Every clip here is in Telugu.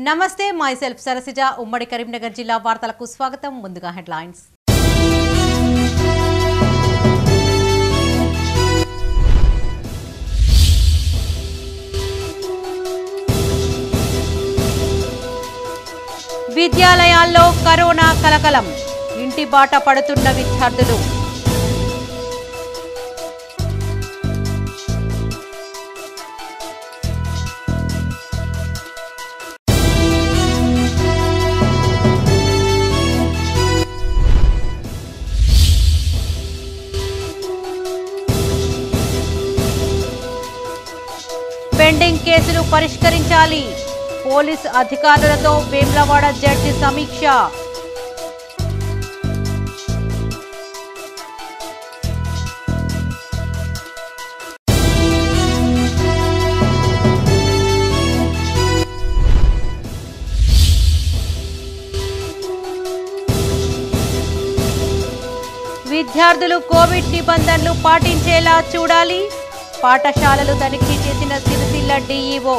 నమస్తే మై సెల్ఫ్ సరసిజ ఉమ్మడి కరీంనగర్ జిల్లా వార్తలకు స్వాగతం ముందుగా హెడ్లైన్స్ విద్యాలయాల్లో కరోనా కలకలం ఇంటి బాట పడుతున్న విద్యార్థులు పెండింగ్ కేసులు పరిష్కరించాలి పోలీస్ అధికారులతో వేమ్లవాడ జడ్జి సమీక్ష విద్యార్థులు కోవిడ్ నిబంధనలు పాటించేలా చూడాలి పాఠశాలలు తనిఖీ చేసిన సిరిసిల్ల డీఈఓ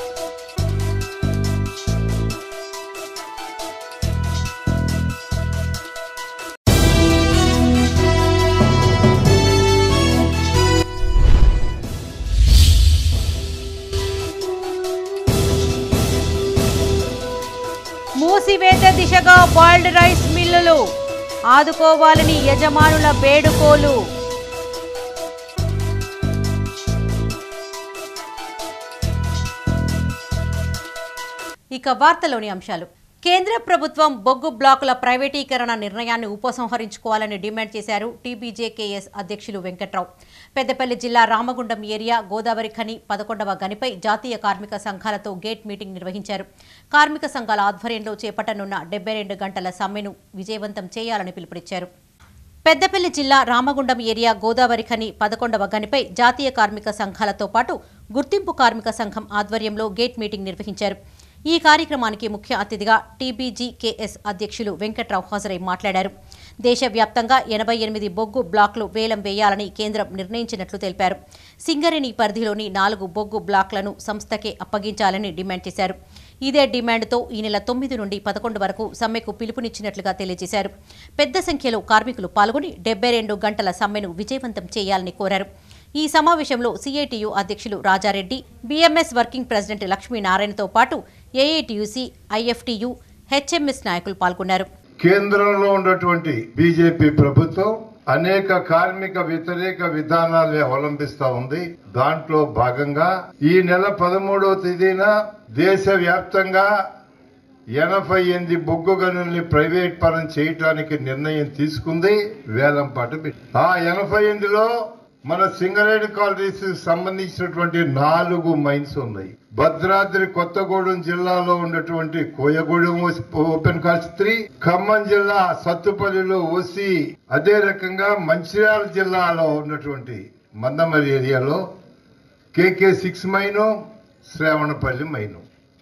మూసివేత దిశగా బాయిల్డ్ రైస్ మిల్లులు ఆదుకోవాలని యజమానుల వేడుకోలు ఇక వార్తలోని అంశాలు కేంద్ర ప్రభుత్వం బొగ్గు బ్లాకుల ప్రైవేటీకరణ నిర్ణయాన్ని ఉపసంహరించుకోవాలని డిమాండ్ చేశారు టీబీజేకేఎస్ అధ్యక్షులు వెంకట్రావు పెద్దపల్లి జిల్లా రామగుండం ఏరియా గోదావరి ఖని పదకొండవ గనిపై జాతీయ కార్మిక సంఘాలతో గేట్ మీటింగ్ నిర్వహించారు కార్మిక సంఘాల ఆధ్వర్యంలో చేపట్టనున్న డెబ్బై రెండు గంటల సమ్మెను విజయవంతం చేయాలని పిలుపునిచ్చారు పెద్దపల్లి జిల్లా రామగుండం ఏరియా గోదావరి ఖని పదకొండవ గనిపై జాతీయ కార్మిక సంఘాలతో పాటు గుర్తింపు కార్మిక సంఘం ఆధ్వర్యంలో గేట్ మీటింగ్ నిర్వహించారు ఈ కార్యక్రమానికి ముఖ్య అతిథిగా టీబీజీకేఎస్ అధ్యక్షులు వెంకట్రావు హాజరై మాట్లాడారు దేశవ్యాప్తంగా ఎనభై ఎనిమిది బొగ్గు బ్లాక్లు వేలం వేయాలని కేంద్రం నిర్ణయించినట్లు తెలిపారు సింగరేణి పరిధిలోని నాలుగు బొగ్గు బ్లాక్లను సంస్థకే అప్పగించాలని డిమాండ్ చేశారు ఇదే డిమాండ్తో ఈ నెల తొమ్మిది నుండి పదకొండు వరకు సమ్మెకు పిలుపునిచ్చినట్లుగా తెలియజేశారు పెద్ద సంఖ్యలో కార్మికులు పాల్గొని డెబ్బై రెండు గంటల సమ్మెను విజయవంతం చేయాలని కోరారు ఈ సమావేశంలో సిఐటియు అధ్యక్షులు రాజారెడ్డి బీఎంఎస్ వర్కింగ్ ప్రెసిడెంట్ లక్ష్మీనారాయణతో పాటు ఏఐటియుసి ఐఎఫ్టియు హెచ్ఎంఎస్ నాయకులు పాల్గొన్నారు కేంద్రంలో ఉన్నటువంటి బీజేపీ ప్రభుత్వం అనేక కార్మిక వ్యతిరేక విధానాలు అవలంబిస్తా ఉంది దాంట్లో భాగంగా ఈ నెల పదమూడవ తేదీన దేశవ్యాప్తంగా ఎనభై ఎనిమిది బొగ్గు గనుల్ని ప్రైవేట్ పరం చేయటానికి నిర్ణయం తీసుకుంది వేలంపాట పెట్టి ఆ ఎనభై ఎనిమిదిలో మన సింగరేణి కాలనీస్ సంబంధించినటువంటి నాలుగు మైన్స్ ఉన్నాయి భద్రాద్రి కొత్తగూడెం జిల్లాలో ఉన్నటువంటి Koyagudem open cast three Khammam జిల్లా సత్తుపల్లిలో ఓసి అదే రకంగా మంచిర్యాల జిల్లాలో ఉన్నటువంటి మందమరి ఏరియాలో KK six mine Shravanapalli mine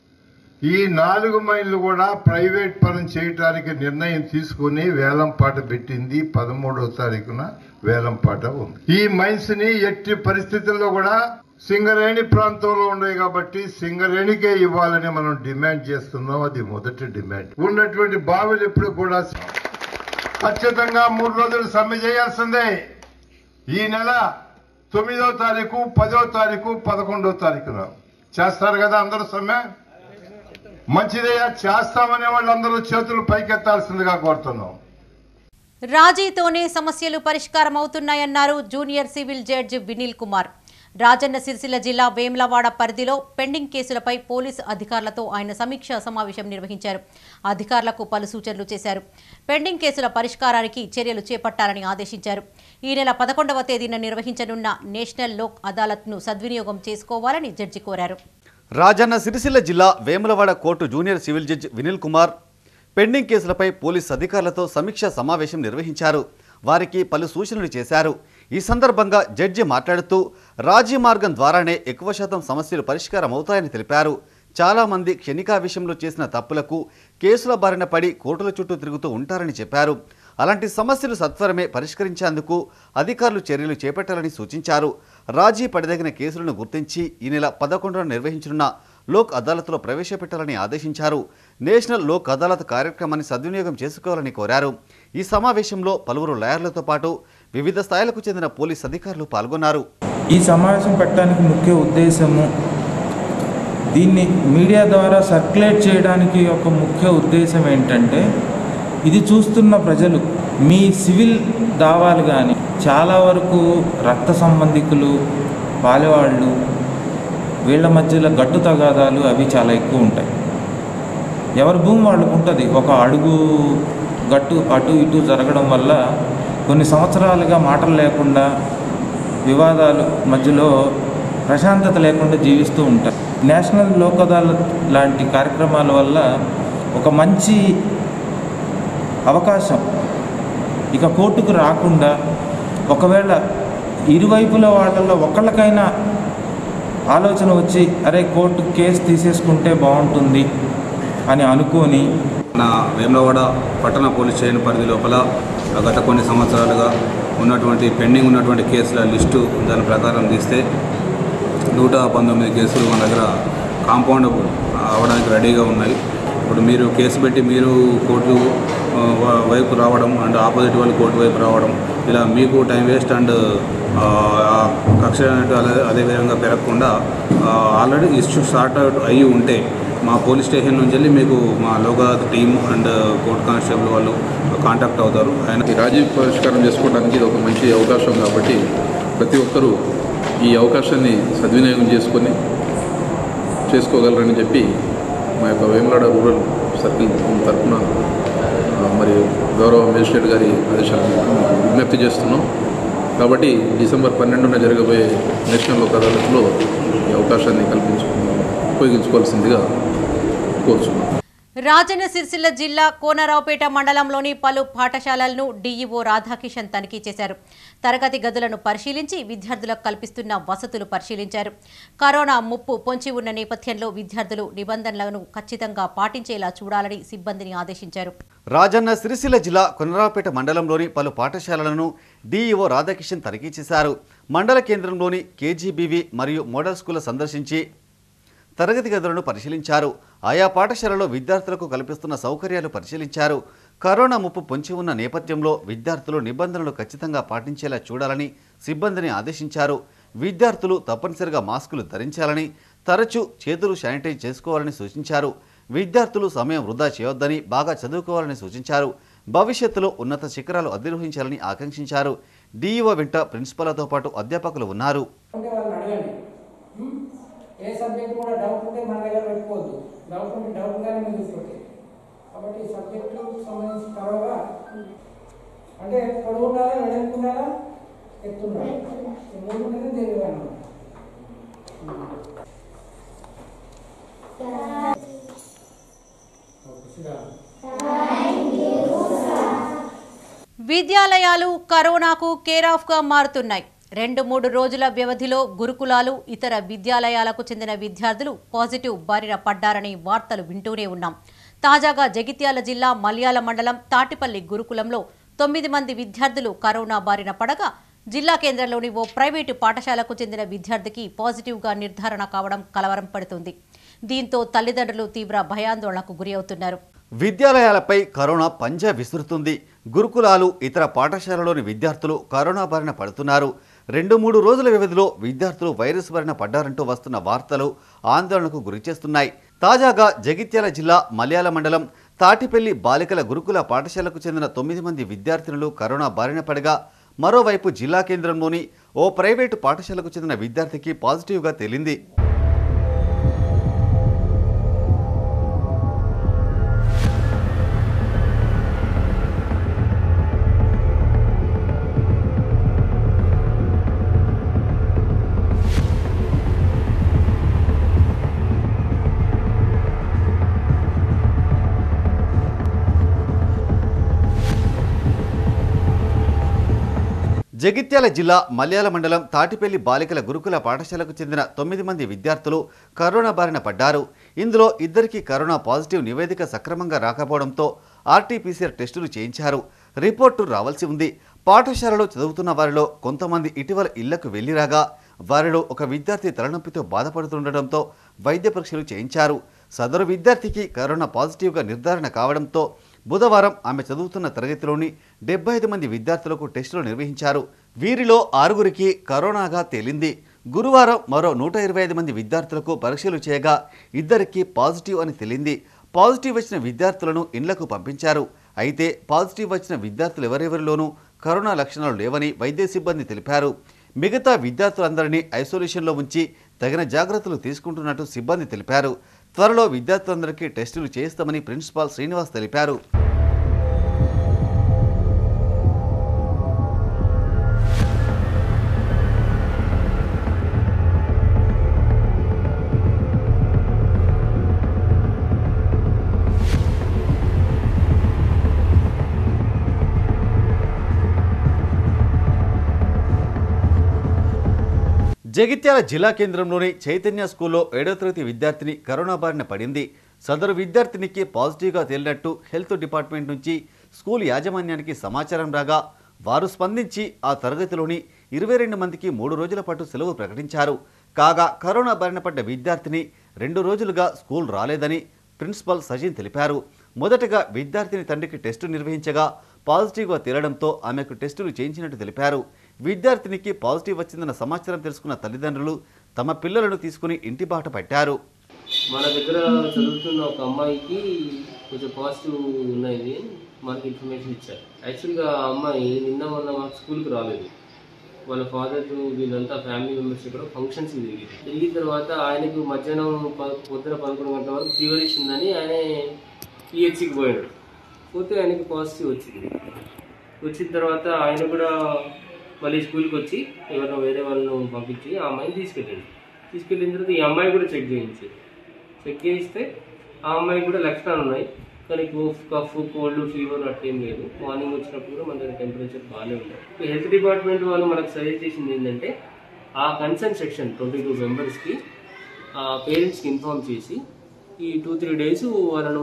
ఈ నాలుగు మైళ్ళు కూడా ప్రైవేట్ పరం చేయటానికి నిర్ణయం తీసుకుని వేలం పాట పెట్టింది పదమూడవ తారీఖున వేలం పాట ఉంది ఈ మైన్స్ ని ఎట్టి పరిస్థితుల్లో కూడా సింగరేణి ప్రాంతంలో ఉన్నాయి కాబట్టి సింగరేణికే ఇవ్వాలని మనం డిమాండ్ చేస్తున్నాం అది మొదటి డిమాండ్ ఉన్నటువంటి బావులు ఎప్పుడు కూడా ఖచ్చితంగా మూడు రోజులు సమ్మె చేయాల్సిందే ఈ నెల తొమ్మిదవ తారీఖు పదో తారీఖు పదకొండవ తారీఖున చేస్తారు కదా అందరూ సమ్మె మంచిదయ్యా చేస్తామనే వాళ్ళందరూ చేతులు పైకెత్తాల్సిందిగా కోరుతున్నాం రాజీతోనే సమస్యలు పరిష్కారం అవుతున్నాయన్నారు junior civil judge Vineel Kumar Rajanna Sircilla జిల్లా వేమ్లవాడ పరిధిలో పెండింగ్ కేసులపై పోలీసు అధికారులతో ఆయన సమీక్షా సమావేశం నిర్వహించారు అధికారులకు పలు సూచనలు చేశారు పెండింగ్ కేసుల పరిష్కారానికి చర్యలు చేపట్టాలని ఆదేశించారు ఈ నెల పదకొండవ తేదీన నిర్వహించనున్న నేషనల్ లోక్ అదాలత్ను సద్వినియోగం చేసుకోవాలని జడ్జి కోరారు రాజన్న సిరిసిల్ల జిల్లా Vemulawada court junior civil judge Vinil Kumar pending కేసులపై పోలీస్ అధికారులతో సమీక్షా సమావేశం నిర్వహించారు వారికి పలు సూచనలు చేశారు ఈ సందర్భంగా జడ్జి మాట్లాడుతూ రాజీ మార్గం ద్వారానే ఎక్కువ శాతం సమస్యలు పరిష్కారం అవుతాయని తెలిపారు చాలామంది క్షణికా విషయంలో చేసిన తప్పులకు కేసుల బారిన పడి కోర్టుల చుట్టూ తిరుగుతూ ఉంటారని చెప్పారు అలాంటి సమస్యలు సత్వరమే పరిష్కరించేందుకు అధికారులు చర్యలు చేపట్టాలని సూచించారు రాజీ పడదగిన కేసులను గుర్తించి ఈ నెల పదకొండున నిర్వహించనున్న లోక్ అదాలత్లో ప్రవేశపెట్టాలని ఆదేశించారు నేషనల్ లోక్ అదాలత్ కార్యక్రమాన్ని సద్వినియోగం చేసుకోవాలని కోరారు ఈ సమావేశంలో పలువురు లాయర్లతో పాటు వివిధ స్థాయిలకు చెందిన పోలీస్ అధికారులు పాల్గొన్నారు ఈ సమావేశం పెట్టడానికి ముఖ్య ఉద్దేశము దీన్ని మీడియా ద్వారా సర్క్యులేట్ చేయడానికి ఒక ముఖ్య ఉద్దేశం ఏంటంటే ఇది చూస్తున్న ప్రజలు మీ సివిల్ దావాలు కానీ చాలా వరకు రక్త సంబంధికులు పాలెవాళ్ళు వీళ్ళ మధ్యలో గట్టు తగాదాలు అవి చాలా ఎక్కువ ఉంటాయి ఎవరి భూమి వాళ్ళకు ఉంటుంది ఒక అడుగు గట్టు అటు ఇటు జరగడం వల్ల కొన్ని సంవత్సరాలుగా మాటలు లేకుండా వివాదాలు మధ్యలో ప్రశాంతత లేకుండా జీవిస్తూ ఉంటారు నేషనల్ లోక్ అదాలత్ లాంటి కార్యక్రమాల వల్ల ఒక మంచి అవకాశం ఇక కోర్టుకు రాకుండా ఒకవేళ ఇరువైపుల వాళ్ళల్లో ఒకళ్ళకైనా ఆలోచన వచ్చి అరే కోర్టు కేసు తీసేసుకుంటే బాగుంటుంది అని అనుకొని నా వేములవాడ పట్టణ పోలీస్ స్టేషన్ పరిధి లోపల గత కొన్ని సంవత్సరాలుగా ఉన్నటువంటి పెండింగ్ ఉన్నటువంటి కేసుల లిస్టు దాని ప్రకారం తీస్తే నూట పంతొమ్మిది కేసులు మన దగ్గర కాంపౌండ్ అవ్వడానికి రెడీగా ఉన్నాయి ఇప్పుడు మీరు కేసు పెట్టి మీరు కోర్టు ఆ, వ- వైపు రావడం అండ్ ఆపోజిట్ వాళ్ళు కోర్టు వైపు రావడం ఇలా మీకు టైం వేస్ట్ అండ్ ఆ, ఆ కక్ష అనేటు అదే అదేవిధంగా పెరగకుండా ఆల్రెడీ ఇష్యూ స్టార్ట్ అవుట్ అయ్యి ఉంటే మా పోలీస్ స్టేషన్ నుంచి వెళ్ళి మీకు మా లోగా టీమ్ అండ్ కోర్ట్ కానిస్టేబుల్ వాళ్ళు కాంటాక్ట్ అవుతారు ఆయన ఈ రాజీ పరిష్కారం చేసుకోవడానికి ఇది ఒక మంచి అవకాశం కాబట్టి ప్రతి ఒక్కరూ ఈ అవకాశాన్ని సద్వినియోగం చేసుకొని చేసుకోగలరని చెప్పి మా యొక్క వేములాడ రూరల్ సర్కిల్ తరఫున ఆ, మరి గౌరవ మేజిస్ట్రేట్ గారి ఆదేశాలను విజ్ఞప్తి చేస్తున్నాం కాబట్టి డిసెంబర్ పన్నెండున జరగబోయే నేషనల్ లోక్ అదాలత్లో ఈ అవకాశాన్ని కల్పించు ఉపయోగించుకోవాల్సిందిగా కోరుచున్నాం రాజన్న సిరిసిల్ల జిల్లా కోనరావుపేట మండలంలోని పలు పాఠశాలలను డీఈఓ రాధాకిషన్ తనిఖీ చేశారు తరగతి గదులను పరిశీలించి విద్యార్థులకు కల్పిస్తున్న వసతులు పరిశీలించారు కరోనా ముప్పు పొంచి ఉన్న నేపథ్యంలో విద్యార్థులు నిబంధనలను ఖచ్చితంగా పాటించేలా చూడాలని సిబ్బందిని ఆదేశించారు రాజన్న సిరిసిల్ల జిల్లా కొనరావుపేట మండలంలోని పలు పాఠశాలలను డీఈఓ రాధాకిషన్ తనిఖీ చేశారు మండల కేంద్రంలోని కేజీబీవీ మరియు మోడల్ స్కూల్ సందర్శించి తరగతి గదులను పరిశీలించారు ఆయా పాఠశాలలో విద్యార్థులకు కల్పిస్తున్న సౌకర్యాలు పరిశీలించారు కరోనా ముప్పు పొంచి ఉన్న నేపథ్యంలో విద్యార్థులు నిబంధనలు ఖచ్చితంగా పాటించేలా చూడాలని సిబ్బందిని ఆదేశించారు విద్యార్థులు తప్పనిసరిగా మాస్కులు ధరించాలని తరచూ చేతులు శానిటైజ్ చేసుకోవాలని సూచించారు విద్యార్థులు సమయం వృధా చేయొద్దని బాగా చదువుకోవాలని సూచించారు భవిష్యత్తులో ఉన్నత శిఖరాలు అధిరోహించాలని ఆకాంక్షించారు డీఈఓ వెంట ప్రిన్సిపల్తో పాటు అధ్యాపకులు ఉన్నారు ఉంటే వాళ్ళని అడగండి ఉమ్? ఏ సబ్జెక్ట్ కూడా డౌట్ ఉంటే మన దగ్గర పెట్టుకోవద్దు డౌట్ ఉంటే డౌట్గానే మీరు చూసుకోండి కాబట్టి ఈ సబ్జెక్టు సంబంధించి తరగా అంటే పొడవు ఉండాలా వెడల్పు ఉండాలా ఎత్తుండాలి ఈ మూడు ఉంటేనే తెలియదు అన్నమాట ఓకే శ్రీరామ్ విద్యాలయాలు కరోనాకు కేర్ ఆఫ్గా మారుతున్నాయి రెండు మూడు రోజుల వ్యవధిలో గురుకులాలు ఇతర విద్యాలయాలకు చెందిన విద్యార్థులు పాజిటివ్ బారిన పడ్డారని వార్తలు వింటూనే ఉన్నాం తాజాగా జగిత్యాల జిల్లా మల్యాల మండలం తాటిపల్లి గురుకులంలో తొమ్మిది మంది విద్యార్థులు కరోనా బారిన పడగా జిల్లా కేంద్రంలోని ఓ ప్రైవేటు పాఠశాలకు చెందిన విద్యార్థికి పాజిటివ్గా నిర్ధారణ కావడం కలవరం పడుతుంది దీంతో తల్లిదండ్రులు తీవ్ర భయాందోళనకు గురి అవుతున్నారు విద్యాలయాలపై కరోనా పంజా విసురుతుంది గురుకులాలు ఇతర పాఠశాలలోని విద్యార్థులు కరోనా బారిన పడుతున్నారు రెండు మూడు రోజుల వ్యవధిలో విద్యార్థులు వైరస్ బారిన పడ్డారంటూ వస్తున్న వార్తలు ఆందోళనకు గురిచేస్తున్నాయి తాజాగా జగిత్యాల జిల్లా మలయాళ మండలం తాటిపల్లి బాలికల గురుకుల పాఠశాలకు చెందిన తొమ్మిది మంది విద్యార్థినులు కరోనా బారిన పడగా మరోవైపు జిల్లా కేంద్రంలోని ఓ ప్రైవేటు పాఠశాలకు చెందిన విద్యార్థికి పాజిటివ్గా తేలింది జగిత్యాల జిల్లా మల్యాల మండలం తాటిపల్లి బాలికల గురుకుల పాఠశాలకు చెందిన తొమ్మిది మంది విద్యార్థులు కరోనా బారిన పడ్డారు ఇందులో ఇద్దరికి కరోనా పాజిటివ్ నివేదిక సక్రమంగా రాకపోవడంతో ఆర్టీపీసీఆర్ టెస్టులు చేయించారు రిపోర్టు రావాల్సి ఉంది పాఠశాలలో చదువుతున్న వారిలో కొంతమంది ఇటీవల ఇళ్లకు వెళ్లిరాగా వారిలో ఒక విద్యార్థి తలనొప్పితో బాధపడుతుండటంతో వైద్య పరీక్షలు చేయించారు సదరు విద్యార్థికి కరోనా పాజిటివ్గా నిర్ధారణ కావడంతో బుధవారం ఆమె చదువుతున్న తరగతిలోని డెబ్బై ఐదు మంది విద్యార్థులకు టెస్టులు నిర్వహించారు వీరిలో ఆరుగురికి కరోనాగా తేలింది గురువారం మరో నూట ఇరవై ఐదు మంది విద్యార్థులకు పరీక్షలు చేయగా ఇద్దరికి పాజిటివ్ అని తేలింది పాజిటివ్ వచ్చిన విద్యార్థులను ఇండ్లకు పంపించారు అయితే పాజిటివ్ వచ్చిన విద్యార్థులు ఎవరెవరిలోనూ కరోనా లక్షణాలు లేవని వైద్య సిబ్బంది తెలిపారు మిగతా విద్యార్థులందరినీ ఐసోలేషన్లో ఉంచి తగిన జాగ్రత్తలు తీసుకుంటున్నట్టు సిబ్బంది తెలిపారు త్వరలో విద్యార్థులందరికీ టెస్టులు చేయిస్తామని ప్రిన్సిపాల్ శ్రీనివాస్ తెలిపారు జగిత్యాల జిల్లా కేంద్రంలోని చైతన్య స్కూల్లో ఏడో తరగతి విద్యార్థిని కరోనా బారిన పడింది సదరు విద్యార్థినికి పాజిటివ్గా తేలినట్టు హెల్త్ డిపార్ట్మెంట్ నుంచి స్కూల్ యాజమాన్యానికి సమాచారం రాగా వారు స్పందించి ఆ తరగతిలోని ఇరవై రెండు మందికి మూడు రోజుల పాటు సెలవు ప్రకటించారు కాగా కరోనా బారిన పడ్డ విద్యార్థిని రెండు రోజులుగా స్కూల్ రాలేదని ప్రిన్సిపల్ సజిన్ తెలిపారు మొదటగా విద్యార్థిని తండ్రికి టెస్టు నిర్వహించగా పాజిటివ్గా తేలడంతో ఆమెకు టెస్టులు చేయించినట్టు తెలిపారు విద్యార్థినికి పాజిటివ్ వచ్చిందన్న సమాచారం తెలుసుకున్న తల్లిదండ్రులు తమ పిల్లలను తీసుకుని ఇంటి బాట పట్టారు మన దగ్గర చదువుతున్న ఒక అమ్మాయికి కొంచెం పాజిటివ్ ఉన్నాయి మనకి ఇన్ఫర్మేషన్ ఇచ్చారు యాక్చువల్గా ఆ అమ్మాయి నిన్న మొన్న మాకు స్కూల్కి రాలేదు వాళ్ళ ఫాదర్ వీళ్ళంతా ఫ్యామిలీ మెంబర్స్ ఇక్కడ ఫంక్షన్స్ తిరిగి తిరిగిన తర్వాత ఆయనకు మధ్యాహ్నం ప- పొద్దున పదకొండు గంటల వరకు ఫీవర్ ఇచ్చిందని ఆయన పిహెచ్సికి పోయాడు పోతే ఆయనకి పాజిటివ్ వచ్చింది వచ్చిన తర్వాత ఆయన కూడా మళ్ళీ స్కూల్కి వచ్చి ఎవరినో వేరే వాళ్ళను పంపించి ఆ అమ్మాయిని తీసుకెళ్ళాడు తీసుకెళ్ళిన తర్వాత ఈ అమ్మాయి కూడా చెక్ చేయించారు చెక్ చేయిస్తే ఆ అమ్మాయికి కూడా లక్షణాలు ఉన్నాయి కానీ కోఫ్ కఫ్ కోల్డ్ ఫీవర్ అట్లేం లేదు మార్నింగ్ వచ్చినప్పుడు కూడా మన దగ్గర టెంపరేచర్ బాగానే ఉంది ఈ హెల్త్ డిపార్ట్మెంట్ వాళ్ళు మనకు సజెస్ట్ చేసింది ఏంటంటే ఆ కన్సర్న్ సెక్షన్ ట్వంటీ టూ మెంబర్స్కి ఆ పేరెంట్స్కి ఇన్ఫార్మ్ చేసి ఈ టూ త్రీ డేస్ వాళ్ళను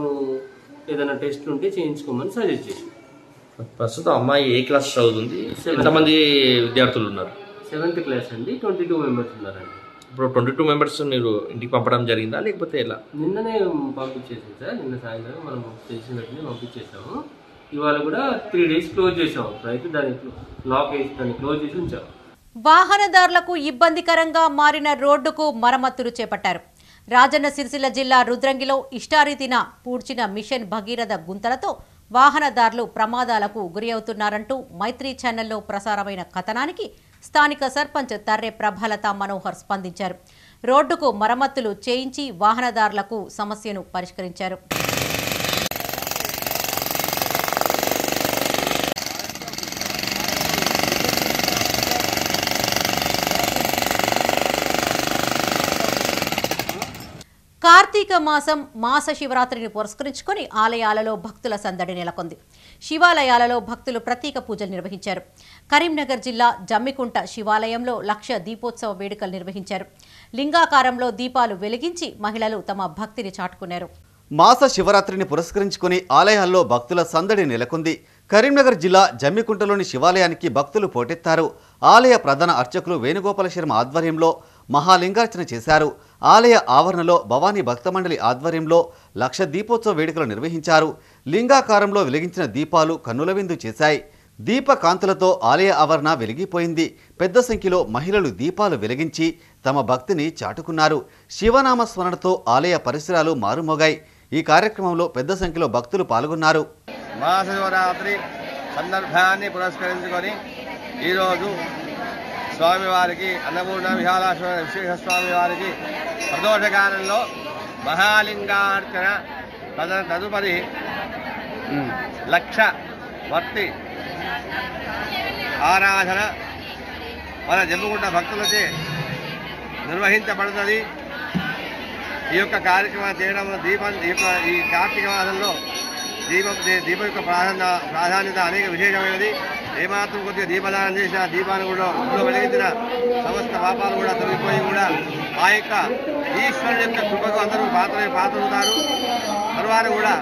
ఏదైనా టెస్ట్ ఉంటే చేయించుకోమని సజెస్ట్ చేసి ప్రస్తుతం అమ్మాయి ఏ క్లాస్ చదువుతుంది ఎంతమంది విద్యార్థులు ఉన్నారు సెవెంత్ క్లాస్ అండి ట్వంటీ టూ మెంబర్స్ ఉన్నారండి ఇప్పుడు ట్వంటీ టూ మెంబర్స్ మీరు ఇంటికి పంపడం జరిగిందా లేకపోతే ఎలా నిన్ననే పంపించేసాం సార్ నిన్న సాయంత్రం మనం తెలిసిన వెంటనే పంపించేసాము ఇవాళ కూడా త్రీ డేస్ క్లోజ్ చేసాము అయితే దాన్ని లాక్ వేసి దాన్ని క్లోజ్ చేసి ఉంచాము వాహనదారులకు ఇబ్బందికరంగా మారిన రోడ్డుకు మరమ్మతులు చేపట్టారు రాజన్న సిరిసిల్ల జిల్లా రుద్రంగిలో ఇష్టారీతిన పూడ్చిన మిషన్ భగీరథ గుంతలతో వాహనదారులు ప్రమాదాలకు గురి అవుతున్నారంటూ మైత్రి ఛానల్లో ప్రసారమైన కథనానికి స్థానిక సర్పంచ్ తర్రె ప్రభలత మనోహర్ స్పందించారు రోడ్డుకు మరమ్మతులు చేయించి వాహనదారులకు సమస్యను పరిష్కరించారు కార్తీక మాసం మాస శివరాత్రిని పురస్కరించుకొని ఆలయాలలో భక్తుల సందడి నెలకొంది శివాలయాలలో భక్తులు ప్రత్యేక పూజలు నిర్వహించారు కరీంనగర్ జిల్లా జమ్మికుంట శివాలయంలో లక్ష దీపోత్సవ వేడుకలు నిర్వహించారు లింగాకారంలో దీపాలు వెలిగించి మహిళలు తమ భక్తిని చాటుకున్నారు మాస శివరాత్రిని పురస్కరించుకుని ఆలయాల్లో భక్తుల సందడి నెలకొంది కరీంనగర్ జిల్లా జమ్మికుంటలోని శివాలయానికి భక్తులు పోటెత్తారు ఆలయ ప్రధాన అర్చకులు వేణుగోపాల శర్మ ఆధ్వర్యంలో మహాలింగార్చన చేశారు ఆలయ ఆవరణలో భవానీ భక్తమండలి ఆధ్వర్యంలో లక్ష దీపోత్సవ వేడుకలు నిర్వహించారు లింగాకారంలో వెలిగించిన దీపాలు కన్నుల విందు చేశాయి దీప కాంతులతో ఆలయ ఆవరణ వెలిగిపోయింది పెద్ద సంఖ్యలో మహిళలు దీపాలు వెలిగించి తమ భక్తిని చాటుకున్నారు శివనామ స్మరణతో ఆలయ పరిసరాలు మారుమోగాయి ఈ కార్యక్రమంలో పెద్ద సంఖ్యలో భక్తులు పాల్గొన్నారు మహాశివరాత్రి సందర్భాన్ని పురస్కరించుకొని ఈరోజు స్వామివారికి అన్నపూర్ణ విశాలాశ్వర విశేష స్వామి వారికి ప్రదోషకాలంలో మహాలింగార్చన తద తదుపరి లక్ష వర్తి ఆరాధన మన జమ్ముకుంట భక్తులచే నిర్వహించబడుతుంది ఈ యొక్క కార్యక్రమం చేయడం దీపం ఈ యొక్క ఈ కార్తీక మాసంలో దీపం దే- దీపం యొక్క ప్రాధాన్య ప్రాధాన్యత అనేక విశేషమైనది ఏమాత్రం కొద్దిగా దీపదానం చేసిన దీపాన్ని కూడా ఇంట్లో వెలిగించిన సమస్త పాపాలు కూడా తొలగిపోయి కూడా ఆ యొక్క ఈశ్వరుని యొక్క కృపకు అందరూ పాత్ర పాత్రుతారు తరువాత కూడా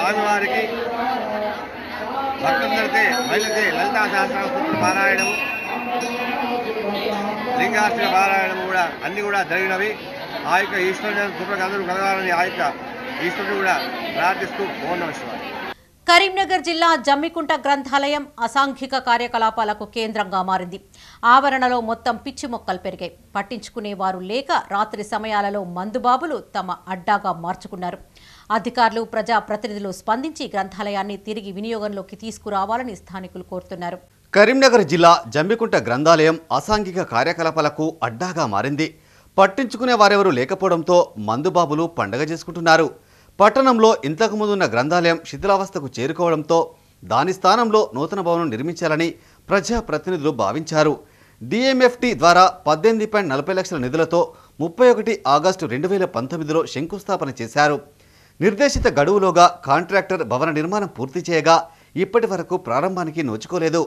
స్వామివారికి భక్తులందరికీ బయలుదే లలితా సహస్రాల పారాయణము లింగాష్టక పారాయణం కూడా అన్ని కూడా జరిగినవి ఆ యొక్క ఈశ్వరుని కృపకు అందరూ కలగాలని ఆ యొక్క ఈశ్వరుడు కూడా ప్రార్థిస్తూ ఓం నమః శివాయ కరీంనగర్ జిల్లా జమ్మికుంట గ్రంథాలయం అసాంఘిక కార్యకలాపాలకు కేంద్రంగా మారింది ఆవరణలో మొత్తం పిచ్చి మొక్కలు పెరిగాయి పట్టించుకునే వారు లేక రాత్రి సమయాలలో మందుబాబులు తమ అడ్డాగా మార్చుకున్నారు అధికారులు ప్రజా ప్రతినిధులు స్పందించి గ్రంథాలయాన్ని తిరిగి వినియోగంలోకి తీసుకురావాలని స్థానికులు కోరుతున్నారు కరీంనగర్ జిల్లా జంబికుంట గ్రంథాలయం అసాంఘిక కార్యకలాపాలకు అడ్డాగా మారింది పట్టించుకునే వారెవరూ లేకపోవడంతో మందుబాబులు పండగ చేసుకుంటున్నారు పట్టణంలో ఇంతకు ముందున్న గ్రంథాలయం శిథిలావస్థకు చేరుకోవడంతో దాని స్థానంలో నూతన భవనం నిర్మించాలని ప్రజా ప్రతినిధులు భావించారు డిఎంఎఫ్టి ద్వారా పద్దెనిమిది పాయింట్ నలభై లక్షల నిధులతో ముప్పై ఒకటి ఆగస్టు రెండు వేల పంతొమ్మిదిలో శంకుస్థాపన చేశారు నిర్దేశిత గడువులోగా కాంట్రాక్టర్ భవన నిర్మాణం పూర్తి చేయగా ఇప్పటి వరకు ప్రారంభానికి నోచుకోలేదు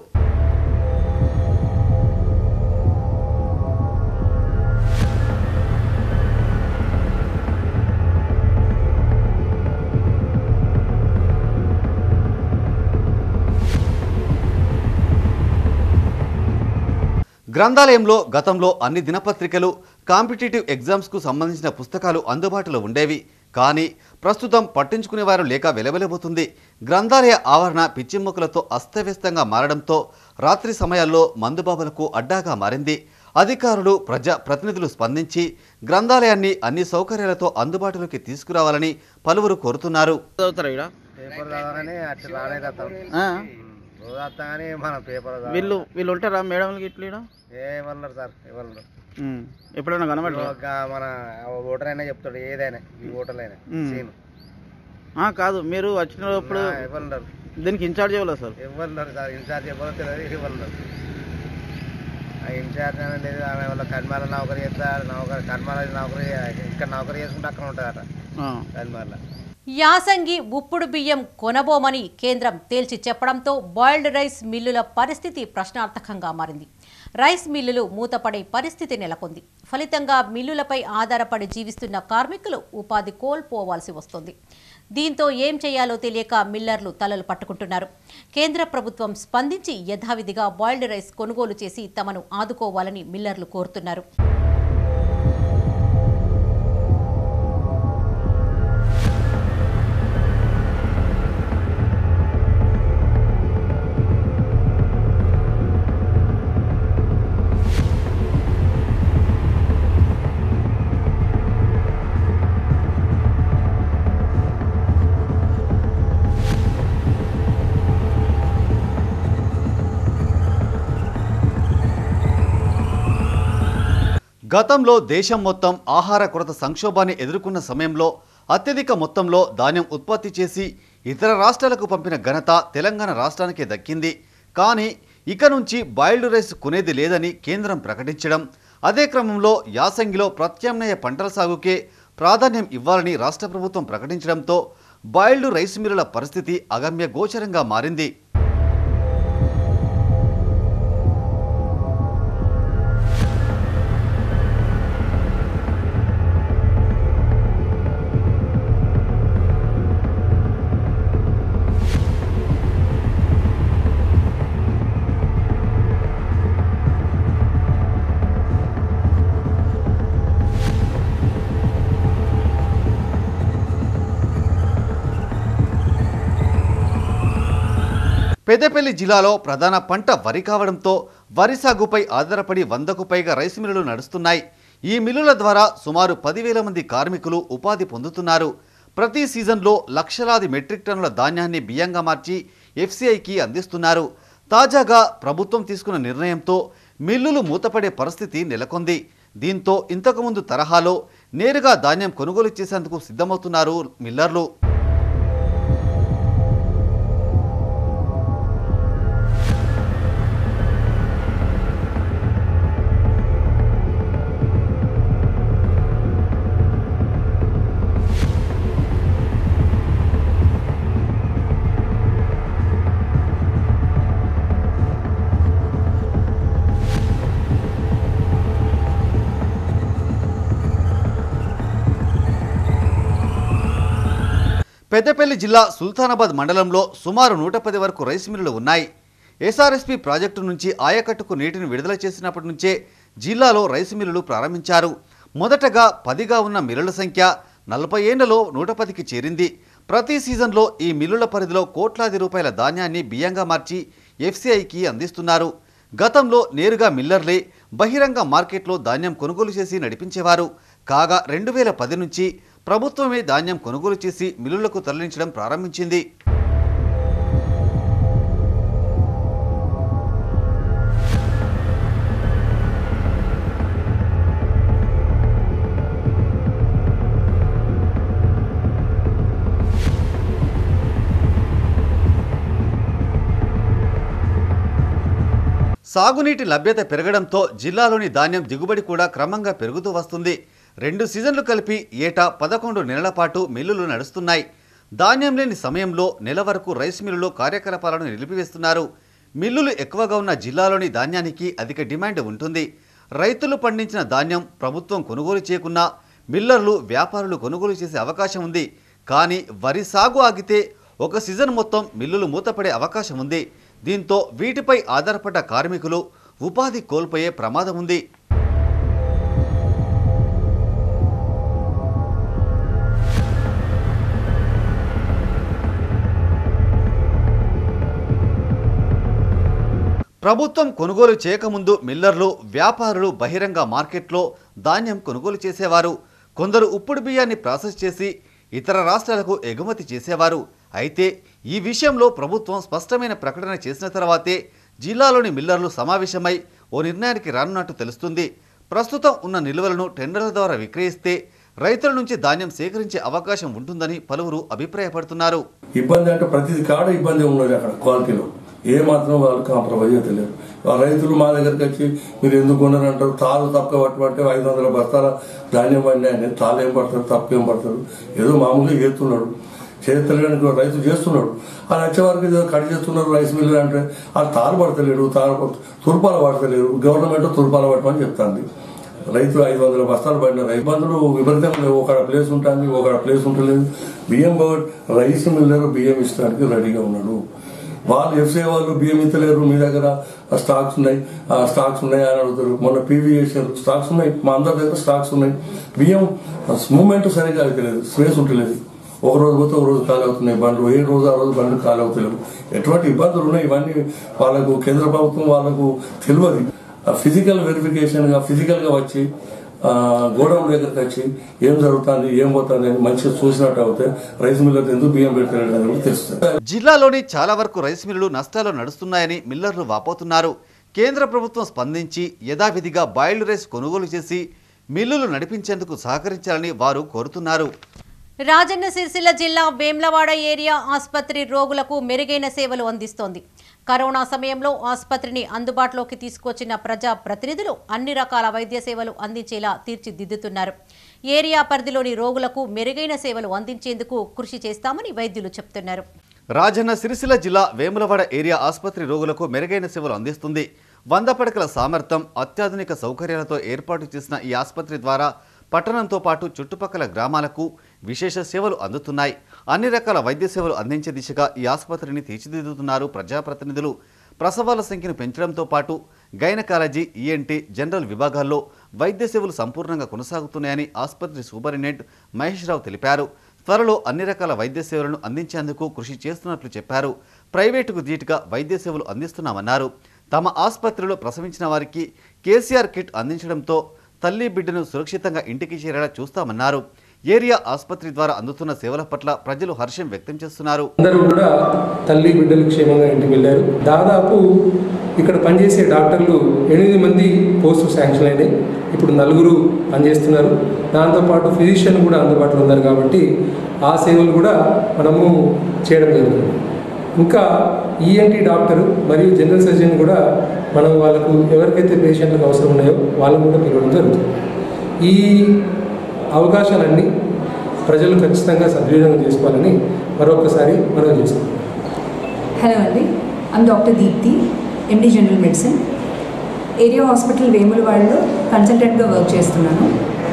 గ్రంథాలయంలో గతంలో అన్ని దినపత్రికలు కాంపిటేటివ్ ఎగ్జామ్స్కు సంబంధించిన పుస్తకాలు అందుబాటులో ఉండేవి కానీ ప్రస్తుతం పట్టించుకునేవారు లేక వెలవెలబోతుంది గ్రంథాలయ ఆవరణ పిచ్చిమ్మొక్కలతో అస్తవ్యస్తంగా మారడంతో రాత్రి సమయాల్లో మందుబాబులకు అడ్డాగా మారింది అధికారులు ప్రజా ప్రతినిధులు స్పందించి గ్రంథాలయాన్ని అన్ని సౌకర్యాలతో అందుబాటులోకి తీసుకురావాలని పలువురు కోరుతున్నారు చదువుతారా ఇక్కడ పేపర్ చదవగానే అట్లా రాలేదు అత్తాం ఆ? రోజు వస్తాగానే మన పేపర్ వీళ్ళు వీళ్ళు ఉంటారా మేడంలకి ఇట్లా ఈడ? ఏమన్నారు సార్ ఎవరు ఉమ్. ఎప్పుడైనా కనబడరా ఒక మన ఓటర్ అయినా చెప్తాడు ఏదైనా ఈ ఓటర్లు అయినా ఉమ్. సీన్ ఆ, కాదు మీరు వచ్చినప్పుడు ఎవరున్నారు దీనికి ఇన్ఛార్జ్ ఎవరు సార్ ఎవరున్నారు సార్ ఇన్ఛార్జ్ ఎవరో తెలియదు ఎవరున్నారు ఆ ఇన్ఛార్జ్ అనేది లేదు ఆమె వాళ్ళ కన్మాల నౌకరీ చేస్తారు నౌకరీ కన్మాల నౌకరీ ఇక్కడ నౌకరీ చేసుకుంటే అక్కడ ఉంటుందట ఆ. కన్మాల యాసంగి ఉప్పుడు బియ్యం కొనబోమని కేంద్రం తేల్చి చెప్పడంతో బాయిల్డ్ రైస్ మిల్లుల పరిస్థితి ప్రశ్నార్థకంగా మారింది రైస్ మిల్లులు మూతపడే పరిస్థితి నెలకొంది ఫలితంగా మిల్లులపై ఆధారపడి జీవిస్తున్న కార్మికులు ఉపాధి కోల్పోవాల్సి వస్తుంది దీంతో ఏం చేయాలో తెలియక మిల్లర్లు తలలు పట్టుకుంటున్నారు కేంద్ర ప్రభుత్వం స్పందించి యథావిధిగా బాయిల్డ్ రైస్ కొనుగోలు చేసి తమను ఆదుకోవాలని మిల్లర్లు కోరుతున్నారు గతంలో దేశం మొత్తం ఆహార కొరత సంక్షోభాన్ని ఎదుర్కొన్న సమయంలో అత్యధిక మొత్తంలో ధాన్యం ఉత్పత్తి చేసి ఇతర రాష్ట్రాలకు పంపిన ఘనత తెలంగాణ రాష్ట్రానికే దక్కింది కానీ ఇక నుంచి బాయిల్డ్ రైస్ కొనేది లేదని కేంద్రం ప్రకటించడం అదే క్రమంలో యాసంగిలో ప్రత్యామ్నాయ పంటల సాగుకే ప్రాధాన్యం ఇవ్వాలని రాష్ట్ర ప్రభుత్వం ప్రకటించడంతో బాయిల్డ్ రైస్ మిల్లుల పరిస్థితి అగమ్య గోచరంగా మారింది పెద్దపల్లి జిల్లాలో ప్రధాన పంట వరి కావడంతో వరి సాగుపై ఆధారపడి వందకు పైగా రైస్ మిల్లులు నడుస్తున్నాయి ఈ మిల్లుల ద్వారా సుమారు పదివేల మంది కార్మికులు ఉపాధి పొందుతున్నారు ప్రతి సీజన్లో లక్షలాది మెట్రిక్ టన్నుల ధాన్యాన్ని బియ్యంగా మార్చి ఎఫ్సిఐకి అందిస్తున్నారు తాజాగా ప్రభుత్వం తీసుకున్న నిర్ణయంతో మిల్లులు మూతపడే పరిస్థితి నెలకొంది దీంతో ఇంతకుముందు తరహాలో నేరుగా ధాన్యం కొనుగోలు చేసేందుకు సిద్ధమవుతున్నారు మిల్లర్లు పెద్దపల్లి జిల్లా సుల్తానాబాద్ మండలంలో సుమారు నూట పది వరకు రైస్ మిల్లులు ఉన్నాయి ఎస్ఆర్ఎస్పీ ప్రాజెక్టు నుంచి ఆయకట్టుకు నీటిని విడుదల చేసినప్పటి నుంచే జిల్లాలో రైసు మిల్లులు ప్రారంభించారు మొదటగా పదిగా ఉన్న మిల్లుల సంఖ్య నలభై ఏళ్లలో నూట పదికి చేరింది ప్రతి సీజన్లో ఈ మిల్లుల పరిధిలో కోట్లాది రూపాయల ధాన్యాన్ని బియ్యంగా మార్చి ఎఫ్సిఐకి అందిస్తున్నారు గతంలో నేరుగా మిల్లర్లే బహిరంగ మార్కెట్లో ధాన్యం కొనుగోలు చేసి నడిపించేవారు కాగా రెండు వేల పది నుంచి ప్రభుత్వమే ధాన్యం కొనుగోలు చేసి మిల్లులకు తరలించడం ప్రారంభించింది సాగునీటి లభ్యత పెరగడంతో జిల్లాలోని ధాన్యం దిగుబడి కూడా క్రమంగా పెరుగుతూ వస్తుంది రెండు సీజన్లు కలిపి ఏటా పదకొండు నెలల పాటు మిల్లులు నడుస్తున్నాయి ధాన్యం లేని సమయంలో నెల వరకు రైస్ మిల్లులో కార్యకలాపాలను నిలిపివేస్తున్నారు మిల్లులు ఎక్కువగా ఉన్న జిల్లాలోని ధాన్యానికి అధిక డిమాండ్ ఉంటుంది రైతులు పండించిన ధాన్యం ప్రభుత్వం కొనుగోలు చేయకున్నా మిల్లర్లు వ్యాపారులు కొనుగోలు చేసే అవకాశం ఉంది కానీ వరి సాగు ఆగితే ఒక సీజన్ మొత్తం మిల్లులు మూతపడే అవకాశం ఉంది దీంతో వీటిపై ఆధారపడ్డ కార్మికులు ఉపాధి కోల్పోయే ప్రమాదం ఉంది ప్రభుత్వం కొనుగోలు చేయకముందు మిల్లర్లు వ్యాపారులు బహిరంగ మార్కెట్లో ధాన్యం కొనుగోలు చేసేవారు కొందరు ఉప్పుడు బియ్యాన్ని ప్రాసెస్ చేసి ఇతర రాష్ట్రాలకు ఎగుమతి చేసేవారు అయితే ఈ విషయంలో ప్రభుత్వం స్పష్టమైన ప్రకటన చేసిన తర్వాతే జిల్లాలోని మిల్లర్లు సమావేశమై ఓ నిర్ణయానికి రానున్నట్టు తెలుస్తుంది ప్రస్తుతం ఉన్న నిల్వలను టెండర్ల ద్వారా విక్రయిస్తే రైతుల నుంచి ధాన్యం సేకరించే అవకాశం ఉంటుందని పలువురు అభిప్రాయపడుతున్నారు ఇబ్బంది అంటే ప్రతిది కాడ ఇబ్బంది ఉన్నది అక్కడ క్వాలిటీలో ఏ మాత్రం వాళ్ళు కాంప్రమైజ్ తెలియదు ఆ రైతులు మా దగ్గరికి వచ్చి మీరు ఎందుకు కొన్నారంటారు తాలు తక్కువ పట్టమంటే ఐదు వందల బస్తాల ధాన్యం పండి ఆయన తాలు ఏం పడతారు తక్కువ ఏం పడతారు ఏదో మామూలుగా చేస్తున్నాడు చేస్తలేడానికి రైతు చేస్తున్నాడు అది వచ్చే వరకు ఏదో కట్ చేస్తున్నారు రైస్ మిల్లు అంటే వాళ్ళు తాలు పడతలేడు తాలు తుర్పాలు పడతలేరు గవర్నమెంట్ తుర్పాలు పట్టమని చెప్తాంది రైతులు ఐదు వందల బస్తాలు పడిన ఇబ్బందులు విపరీతంగా లేవు ఒక ప్లేస్ ఉంటుంది ఒక ప్లేస్ ఉంటలేదు బియ్యం బోర్డ్ రైస్ మిల్లర్ బియ్యం ఇచ్చడానికి రెడీగా ఉన్నాడు వాళ్ళు ఎఫ్సీఐ వాళ్ళు బియ్యం ఇస్తలేరు మీ దగ్గర స్టాక్స్ ఉన్నాయి ఆ స్టాక్స్ ఉన్నాయి అని అడుగుతారు మొన్న పీవీ చేశారు స్టాక్స్ ఉన్నాయి మా అందరి దగ్గర స్టాక్స్ ఉన్నాయి బియ్యం మూమెంట్ సరిగా అవుతలేదు స్పేస్ ఉంటలేదు ఒక రోజు పోతే ఒక రోజు ఖాళీ అవుతున్నాయి బండ్లు ఏ రోజు ఆ రోజు బండ్లు ఖాళీ అవుతలేవు ఎటువంటి ఇబ్బందులు ఉన్నాయి ఇవన్నీ వాళ్ళకు కేంద్ర ప్రభుత్వం వాళ్ళకు తెలియదు ఫిజికల్ వెరిఫికేషన్ గా ఫిజికల్ గా వచ్చి గోడౌన్ దగ్గరకు వచ్చి ఏం జరుగుతుంది ఏం పోతుంది అని మంచిగా చూసినట్టు అవుతే రైస్ మిల్లర్ ఎందుకు బియ్యం పెడతారని కూడా తెలుస్తుంది జిల్లాలోని చాలా వరకు రైస్ మిల్లులు నష్టాలు నడుస్తున్నాయని మిల్లర్లు వాపోతున్నారు కేంద్ర ప్రభుత్వం స్పందించి యథావిధిగా బాయిల్డ్ రైస్ కొనుగోలు చేసి మిల్లులు నడిపించేందుకు సహకరించాలని వారు కోరుతున్నారు రాజన్న సిరిసిల్ల జిల్లా వేమ్లవాడ ఏరియా ఆసుపత్రి రోగులకు మెరుగైన సేవలు అందిస్తోంది కరోనా సమయంలో ఆసుపత్రిని అందుబాటులోకి తీసుకొచ్చిన ప్రజా ప్రతినిధులు అన్ని రకాల వైద్య సేవలు అందించేలా తీర్చిదిద్దుతున్నారు ఏరియా పరిధిలోని రోగులకు మెరుగైన సేవలు అందించేందుకు కృషి చేస్తామని వైద్యులు చెప్తున్నారు రాజన్న సిరిసిల్ల జిల్లా వేములవాడ ఏరియా ఆసుపత్రి రోగులకు మెరుగైన సేవలు అందిస్తుంది వంద పడకల సామర్థ్యం అత్యాధునిక సౌకర్యాలతో ఏర్పాటు చేసిన ఈ ఆసుపత్రి ద్వారా పట్టణంతో పాటు చుట్టుపక్కల గ్రామాలకు విశేష సేవలు అందుతున్నాయి అన్ని రకాల వైద్య సేవలు అందించే దిశగా ఈ ఆసుపత్రిని తీర్చిదిద్దుతున్నారు ప్రజాప్రతినిధులు ప్రసవాల సంఖ్యను పెంచడంతో పాటు గైనకాలజీ ఈఎన్టీ జనరల్ విభాగాల్లో వైద్య సేవలు సంపూర్ణంగా కొనసాగుతున్నాయని ఆసుపత్రి సూపరింటెండెంట్ మహేష్ రావు తెలిపారు త్వరలో అన్ని రకాల వైద్య సేవలను అందించేందుకు కృషి చేస్తున్నట్లు చెప్పారు ప్రైవేటుకు ధీటుగా వైద్య సేవలు అందిస్తున్నామన్నారు తమ ఆసుపత్రిలో ప్రసవించిన వారికి కేసీఆర్ కిట్ అందించడంతో తల్లి బిడ్డను సురక్షితంగా ఇంటికి చేరేలా చూస్తామన్నారు ఏరియా ఆసుపత్రి ద్వారా అందుతున్న సేవల పట్ల ప్రజలు హర్షం వ్యక్తం చేస్తున్నారు అందరూ కూడా తల్లి బిడ్డలు క్షేమంగా ఇంటికి వెళ్ళారు దాదాపు ఇక్కడ పనిచేసే డాక్టర్లు ఎనిమిది మంది పోస్టు శాంక్షన్ అయినాయి ఇప్పుడు నలుగురు పనిచేస్తున్నారు దాంతోపాటు ఫిజిషియన్ కూడా అందుబాటులో ఉన్నారు కాబట్టి ఆ సేవలు కూడా మనము చేయడం జరుగుతుంది ఇంకా ఈఎన్టీ డాక్టర్ మరియు జనరల్ సర్జన్ కూడా మనం వాళ్ళకు ఎవరికైతే పేషెంట్లకు అవసరం ఉన్నాయో వాళ్ళని కూడా పిలవడం జరుగుతుంది ఈ అవకాశాలన్నీ ప్రజలు ఖచ్చితంగా సద్వినియోగం చేసుకోవాలని మరొకసారి మనం చేస్తాం హలో అండి I'm doctor Deepti MD general medicine area hospital వేములవాడలో కన్సల్టెంట్గా వర్క్ చేస్తున్నాను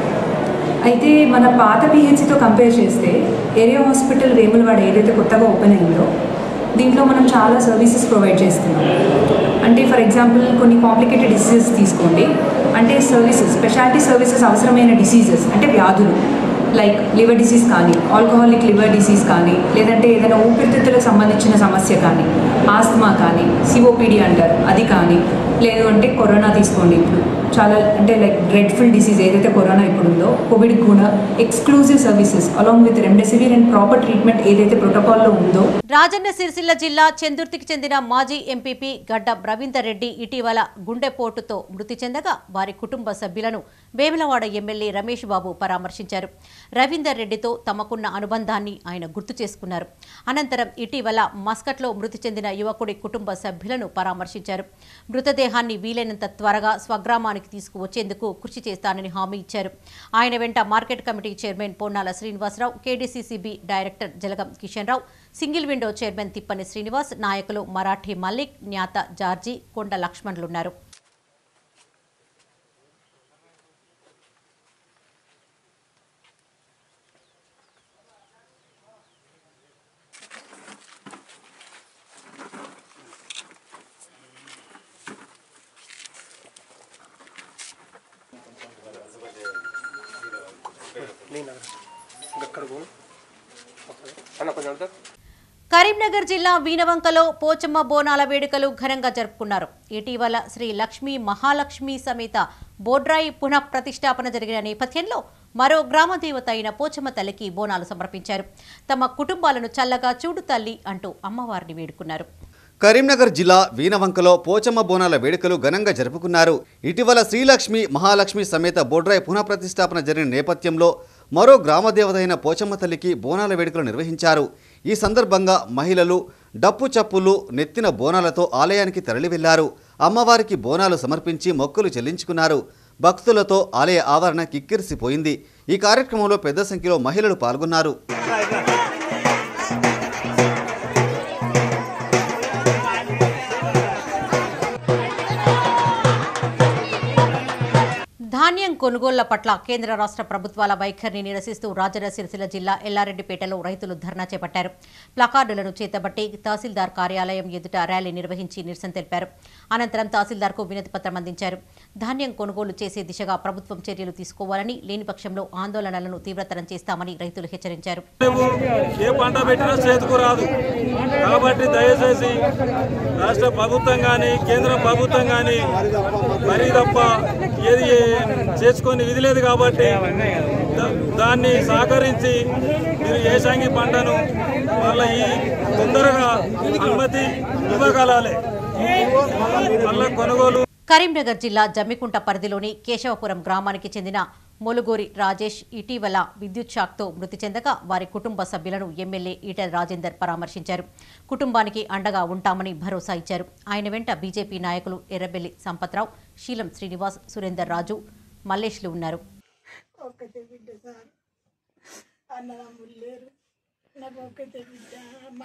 అయితే మన పాత పిహెచ్సితో కంపేర్ చేస్తే ఏరియా హాస్పిటల్ వేములవాడ ఏదైతే కొత్తగా ఓపెన్ అయిందో దీంట్లో మనం చాలా సర్వీసెస్ ప్రొవైడ్ చేస్తున్నాం అంటే ఫర్ ఎగ్జాంపుల్ కొన్ని కాంప్లికేటెడ్ డిసీజెస్ తీసుకోండి అంటే సర్వీసెస్ స్పెషాలిటీ సర్వీసెస్ అవసరమైన డిసీజెస్ అంటే వ్యాధులు లైక్ లివర్ డిసీజ్ కానీ ఆల్కహాలిక్ లివర్ డిసీజ్ కానీ లేదంటే ఏదైనా ఊపిరితిత్తులకు సంబంధించిన సమస్య కానీ ఆస్తమా కానీ సిఓపిడి అంటారు అది కానీ లేదు అంటే కరోనా తీసుకోండి ఇప్పుడు చాలా అంటే లైక్ డ్రెడ్ఫుల్ డిసీజ్ ఏదైతే కరోనా ఇప్పుడు ఉందో కోవిడ్ కూడా exclusive services along with remdesivir and proper treatment ఏదైతే ప్రోటోకాల్లో ఉందో రాజన్న సిరిసిల్ల జిల్లా చందుర్తికి చెందిన మాజీ ఎంపీపీ గడ్డం రవీందర్ రెడ్డి ఇటీవల గుండెపోటుతో మృతి చెందగా వారి కుటుంబ సభ్యులను వేములవాడ ఎమ్మెల్యే రమేష్ బాబు పరామర్శించారు రవీందర్ రెడ్డితో తమకున్న అనుబంధాన్ని ఆయన గుర్తు చేసుకున్నారు అనంతరం ఇటీవల మస్కట్లో మృతి చెందిన యువకుడి కుటుంబ సభ్యులను పరామర్శించారు మృతదేహాన్ని వీలైనంత త్వరగా స్వగ్రామానికి తీసుకువచ్చేందుకు కృషి చేస్తానని హామీ ఇచ్చారు ఆయన వెంట market committee chairman Ponnala Srinivasarao KDCCB director Jalagam Kishan Rao single window chairman Tippani Srinivas నాయకులు మరాఠీ మల్లిక్ న్యాత జార్జీ కొండ లక్ష్మణ్లున్నారు కరీంనగర్ జిల్లా వీనవంకలో పోచమ్మ బోనాల వేడుకలు ఘనంగా జరుపుకున్నారు ఇటీవల శ్రీ లక్ష్మీ మహాలక్ష్మి సమేత బోడ్రాయి పునః ప్రతిష్టాపన జరిగిన నేపథ్యంలో మరో గ్రామ దేవత అయిన పోచమ్మ తల్లికి బోనాలు సమర్పించారు తమ కుటుంబాలను చల్లగా చూడు తల్లి అంటూ అమ్మవారిని వేడుకున్నారు కరీంనగర్ జిల్లా వీనవంకలో పోచమ్మ బోనాల వేడుకలు ఘనంగా జరుపుకున్నారు ఇటీవల శ్రీలక్ష్మి మహాలక్ష్మి సమేత బోడ్రాయి పునఃప్రతిష్టాపన జరిగిన నేపథ్యంలో మరో గ్రామదేవత అయిన పోచమ్మ తల్లికి బోనాల వేడుకలు నిర్వహించారు ఈ సందర్భంగా మహిళలు డప్పు చప్పులు నెత్తిన బోనాలతో ఆలయానికి తరలి వెళ్లారు అమ్మవారికి బోనాలు సమర్పించి మొక్కులు చెల్లించుకున్నారు భక్తులతో ఆలయ ఆవరణ కిక్కిరిసిపోయింది ఈ కార్యక్రమంలో పెద్ద సంఖ్యలో మహిళలు పాల్గొన్నారు ధాన్యం కొనుగోళ్ల పట్ల కేంద్ర రాష్ట్ర ప్రభుత్వాల వైఖరిని నిరసిస్తూ రాజన్న సిరిసిల్ల జిల్లా ఎల్లారెడ్డిపేటలో రైతులు ధర్నా చేపట్టారు ప్లకార్డులను చేతబట్టి తహసీల్దార్ కార్యాలయం ఎదుట ర్యాలీ నిర్వహించి నిరసన తెలిపారు అనంతరం తహసీల్దార్కు వినతి పత్రం అందించారు ధాన్యం కొనుగోలు చేసే దిశగా ప్రభుత్వం చర్యలు తీసుకోవాలని లేని పక్షంలో ఆందోళనలను తీవ్రతరం చేస్తామని రైతులు హెచ్చరించారు ఏ పంట పెట్టినా చేతికి రాదు కాబట్టి దయచేసి రాష్ట్ర ప్రభుత్వం కానీ కేంద్ర ప్రభుత్వం కానీ మరీ తప్ప ఏది చేసుకొని విధి లేదు కాబట్టి దా- దాన్ని సహకరించి మీరు ఏషాంగి పంటను మళ్ళీ ఈ తొందరగా అనుమతి ఇవ్వగలాలి మళ్ళీ కొనుగోలు కరీంనగర్ జిల్లా జమ్మికుంట పరిధిలోని కేశవపురం గ్రామానికి చెందిన మొలుగూరి రాజేష్ ఇటీవల విద్యుత్ షాక్తో మృతి చెందగా వారి కుటుంబ సభ్యులను ఎమ్మెల్యే ఈటెల రాజేందర్ పరామర్శించారు కుటుంబానికి అండగా ఉంటామని భరోసా ఇచ్చారు ఆయన వెంట బీజేపీ నాయకులు ఎర్రబెల్లి సంపత్రావు శీలం శ్రీనివాస్ సురేందర్ రాజు మల్లేష్లు ఉన్నారు ఒక్కతే బిడ్డ సార్ అన్నదమ్ములు లేరు నాకు ఒక్కతే బిడ్డ అమ్మ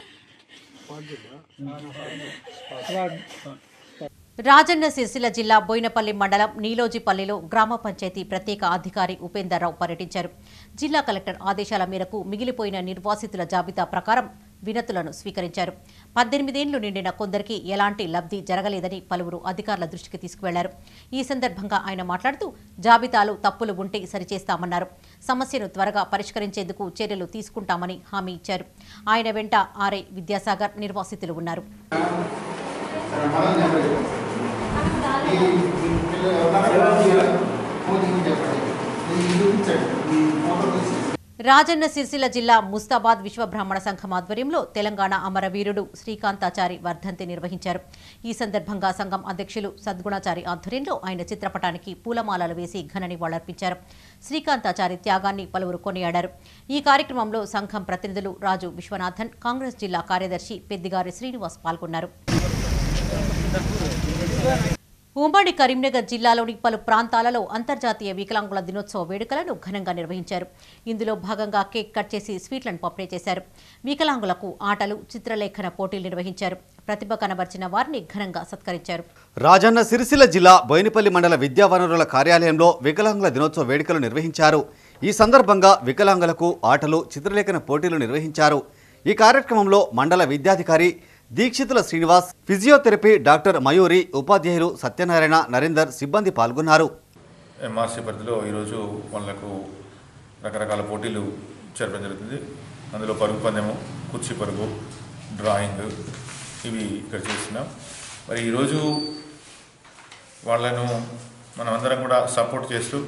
రాజన్న సిరిసిల్ల జిల్లా బోయినపల్లి మండలం నీలోజిపల్లిలో గ్రామ పంచాయతీ ప్రత్యేక అధికారి ఉపేందర్ రావు పర్యటించారు జిల్లా కలెక్టర్ ఆదేశాల మేరకు మిగిలిపోయిన నిర్వాసితుల జాబితా ప్రకారం వినతులను స్వీకరించారు పద్దెనిమిదేండ్లు నిండిన కొందరికి ఎలాంటి లబ్ధి జరగలేదని పలువురు అధికారుల దృష్టికి తీసుకువెళ్లారు ఈ సందర్భంగా ఆయన మాట్లాడుతూ జాబితాలో తప్పులు ఉంటే సరిచేస్తామన్నారు సమస్యను త్వరగా పరిష్కరించేందుకు చర్యలు తీసుకుంటామని హామీ ఇచ్చారు ఆయన వెంట ఆర్ఐ విద్యాసాగర్ నిర్వాసితులు ఉన్నారు రాజన్న సిరిసిల్ల జిల్లా ముస్తాబాద్ విశ్వబ్రాహ్మణ సంఘం ఆధ్వర్యంలో తెలంగాణ అమరవీరుడు శ్రీకాంతాచారి వర్ధంతి నిర్వహించారు ఈ సందర్భంగా సంఘం అధ్యక్షులు సద్గుణాచారి ఆధ్వర్యంలో ఆయన చిత్రపటానికి పూలమాలలు వేసి ఘన నివాళులర్పించారు శ్రీకాంతాచారి త్యాగాన్ని పలువురు కొనియాడారు ఈ కార్యక్రమంలో సంఘం ప్రతినిధులు రాజు విశ్వనాథన్ కాంగ్రెస్ జిల్లా కార్యదర్శి పెద్దిగారి శ్రీనివాస్ పాల్గొన్నారు ఉమ్మడి కరీంనగర్ జిల్లాలోని పలు ప్రాంతాలలో అంతర్జాతీయ వికలాంగుల దినోత్సవ వేడుకలను ఘనంగా నిర్వహించారు ఇందులో భాగంగా కేక్ కట్ చేసి స్వీట్లను పంపిణీ చేశారు వికలాంగులకు ఆటలు చిత్రలేఖన పోటీలు నిర్వహించారు ప్రతిభ కనబర్చిన వారిని ఘనంగా సత్కరించారు రాజన్న సిరిసిల్ల జిల్లా బోయినపల్లి మండల విద్యా వనరుల కార్యాలయంలో వికలాంగుల దినోత్సవ వేడుకలు నిర్వహించారు ఈ సందర్భంగా వికలాంగులకు ఆటలు చిత్రలేఖన పోటీలు నిర్వహించారు ఈ కార్యక్రమంలో మండల విద్యాధికారి దీక్షితుల శ్రీనివాస్ ఫిజియోథెరపీ డాక్టర్ మయూరి ఉపాధ్యాయులు సత్యనారాయణ నరేందర్ సిబ్బంది పాల్గొన్నారు ఎంఆర్సీ పరిధిలో ఈరోజు వాళ్ళకు రకరకాల పోటీలు జరపడం జరుగుతుంది అందులో పరుగు పందెము కుర్చీ పరుగు డ్రాయింగ్ ఇవి ఇక్కడ చేస్తున్నాం మరి ఈరోజు వాళ్ళను మనమందరం కూడా సపోర్ట్ చేస్తూ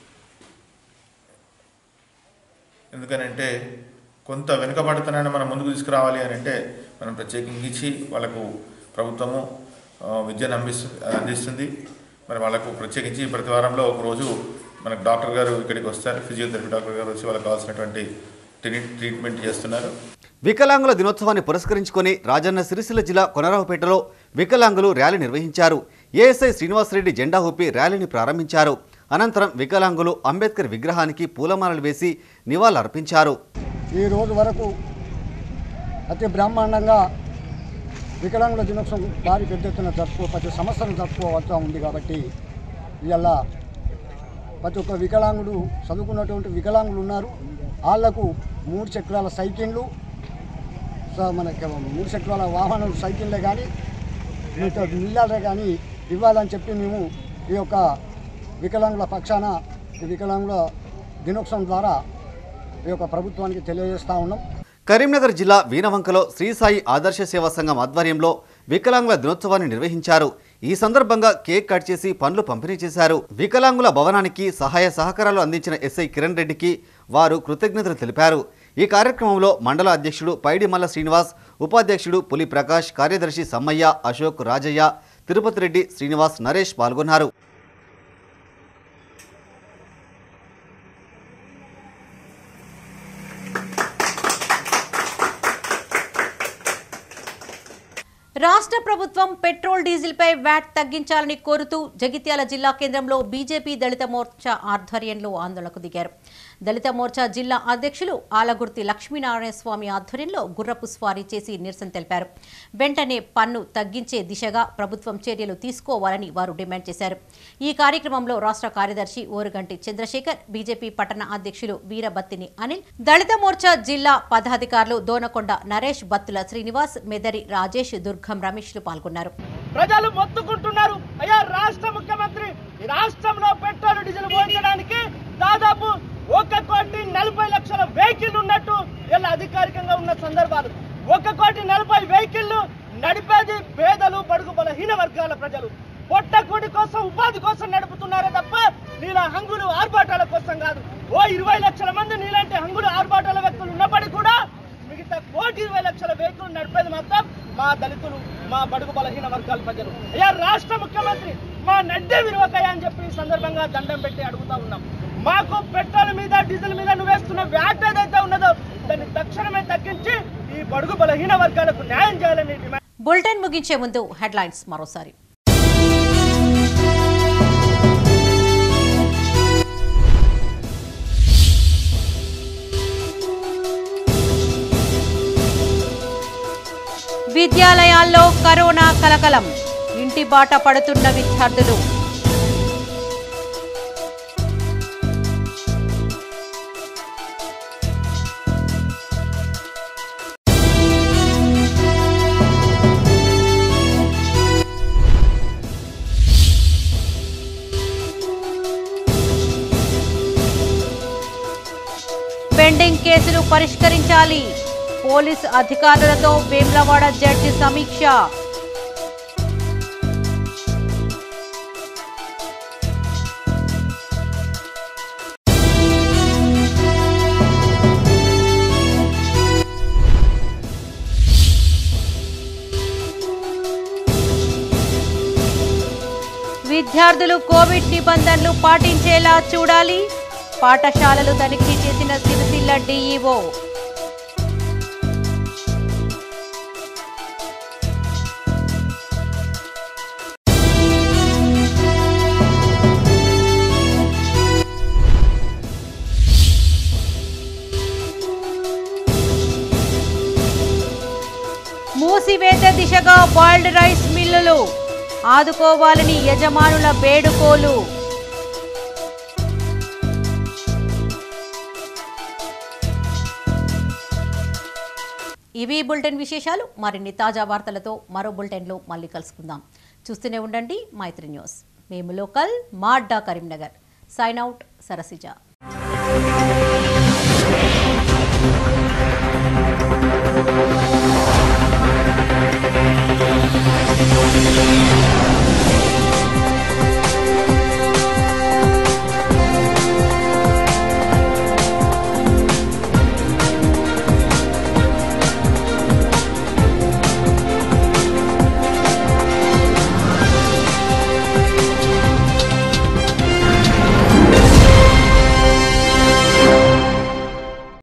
ఎందుకనంటే కొంత వెనుకబడుతున్నాన్ని మనం ముందుకు తీసుకురావాలి అని అంటే మనం ప్రత్యేకించి వాళ్ళకు ప్రభుత్వము ఆ, విద్యను అందిస్తు అందిస్తుంది మరి వాళ్ళకు ప్రత్యేకించి ప్రతి వారంలో ఒక రోజు మనకు డాక్టర్ గారు ఇక్కడికి వస్తారు ఫిజియోథెరపీ డాక్టర్ గారు వచ్చి వాళ్ళకి కావాల్సినటువంటి ట్రీ- ట్రీట్మెంట్ చేస్తున్నారు వికలాంగుల దినోత్సవాన్ని పురస్కరించుకొని రాజన్న సిరిసిల్ల జిల్లా కొనరావుపేటలో వికలాంగులు ర్యాలీ నిర్వహించారు ఏఎస్ఐ శ్రీనివాసరెడ్డి జెండా ఊపి ర్యాలీని ప్రారంభించారు అనంతరం వికలాంగులు అంబేద్కర్ విగ్రహానికి పూలమాలలు వేసి నివాళులర్పించారు ఈ రోజు వరకు అతి బ్రహ్మాండంగా వికలాంగుల దినోత్సవం భారీ పెద్ద ఎత్తున జరుపుకో ప్రతి సంవత్సరం జరుపుకోవచ్చా ఉంది కాబట్టి ఇవాళ ప్రతి ఒక్క వికలాంగుడు చదువుకున్నటువంటి వికలాంగులు ఉన్నారు వాళ్లకు మూడు చక్రాల సైకిళ్ళు స- మనకి మూడు చక్రాల వాహనాలు సైకిళ్ళే కానీ మిగతా మిల్లాలే కానీ ఇవ్వాలని చెప్పి మేము ఈ యొక్క వికలాంగుల పక్షాన ఈ వికలాంగుల దినోత్సవం ద్వారా ఈ యొక్క ప్రభుత్వానికి తెలియజేస్తా ఉన్నాం కరీంనగర్ జిల్లా వీణవంకలో శ్రీసాయి ఆదర్శ సేవా సంఘం ఆధ్వర్యంలో వికలాంగుల దినోత్సవాన్ని నిర్వహించారు ఈ సందర్భంగా కేక్ కట్ చేసి పండ్లు పంపిణీ చేశారు వికలాంగుల భవనానికి సహాయ సహకారాలు అందించిన ఎస్ఐ కిరణ్ రెడ్డికి వారు కృతజ్ఞతలు తెలిపారు ఈ కార్యక్రమంలో మండల అధ్యక్షుడు పైడిమల్ల శ్రీనివాస్ ఉపాధ్యక్షుడు పులి ప్రకాష్ కార్యదర్శి సమ్మయ్య అశోక్ రాజయ్య తిరుపతి రెడ్డి శ్రీనివాస్ నరేష్ పాల్గొన్నారు రాష్ట్ర ప్రభుత్వం పెట్రోల్ డీజిల్పై వ్యాట్ తగ్గించాలని కోరుతూ జగిత్యాల జిల్లా కేంద్రంలో బీజేపీ దళిత మోర్చా ఆధ్వర్యంలో ఆందోళనకు దిగారు దళిత మోర్చా జిల్లా అధ్యక్షులు ఆలగుర్తి లక్ష్మీనారాయణ స్వామి ఆధ్వర్యంలో గుర్రపు స్వారీ చేసి నిరసన తెలిపారు వెంటనే పన్ను తగ్గించే దిశగా ప్రభుత్వం చర్యలు తీసుకోవాలని వారు డిమాండ్ చేశారు ఈ కార్యక్రమంలో రాష్ట్ర కార్యదర్శి ఓరుగంటి చంద్రశేఖర్ బీజేపీ పట్టణ అధ్యక్షులు వీరబత్తిని అనిల్ దళిత మోర్చా జిల్లా పదాధికారులు దోనకొండ నరేష్ బత్తుల శ్రీనివాస్ మెదరి రాజేష్ దుర్గం రమేష్లు పాల్గొన్నారు ప్రజలు మొత్తుకుంటున్నారు అయ్యా రాష్ట్ర ముఖ్యమంత్రి ఈ రాష్ట్రంలో పెట్రోల్ డీజిల్ పోయించడానికి దాదాపు ఒక కోటి నలభై లక్షల వెహికల్ ఉన్నట్టు ఇలా అధికారికంగా ఉన్న సందర్భాలు ఒక కోటి నలభై వెహికల్ నడిపేది పేదలు బడుగు బలహీన వర్గాల ప్రజలు పొట్టకూడి కోసం ఉపాధి కోసం నడుపుతున్నారే తప్ప నీలా హంగులు ఆర్భాటాల కోసం కాదు ఓ ఇరవై లక్షల మంది నీలాంటి హంగులు ఆర్భాటాల వ్యక్తులు ఉన్నప్పటికీ కూడా మిగతా కోటి ఇరవై లక్షల వెహికల్ నడిపేది మాత్రం మా దళితులు మా బడుగు బలహీన వర్గాల ప్రజలు అయ్యా రాష్ట్ర ముఖ్యమంత్రి మా నడ్డే విలువకయ్యా అని చెప్పి ఈ సందర్భంగా దండం పెట్టి అడుగుతా ఉన్నాం మాకు పెట్రోల్ మీద డీజిల్ మీద నువ్వు వేస్తున్న వ్యాట్ ఏదైతే ఉన్నదో దాన్ని తక్షణమే తగ్గించి ఈ బడుగు బలహీన వర్గాలకు న్యాయం చేయాలని డిమాండ్ బులెటిన్ ముగించే ముందు హెడ్లైన్స్ మరోసారి విద్యాలయాల్లో కరోనా కలకలం ఇంటి బాట పడుతున్న విద్యార్థులు పెండింగ్ కేసులు పరిష్కరించాలి పోలీస్ అధికారులతో వేములవాడ జడ్జి సమీక్ష విద్యార్థులు కోవిడ్ నిబంధనలు పాటించేలా చూడాలి పాఠశాలలు తనిఖీ చేసిన సిరిసిల్ల డీఈఓ మూసివేత దిశగా బాయిల్డ్ రైస్ మిల్లులు ఆదుకోవాలని యజమానుల వేడుకోలు ఇవి ఈ బులెటిన్ విశేషాలు మరిన్ని తాజా వార్తలతో మరో బులెటిన్లో మళ్ళీ కలుసుకుందాం చూస్తూనే ఉండండి మైత్రి న్యూస్ మేము లోకల్ మా అడ్డా Karimnagar sign out Sarasija Thank you.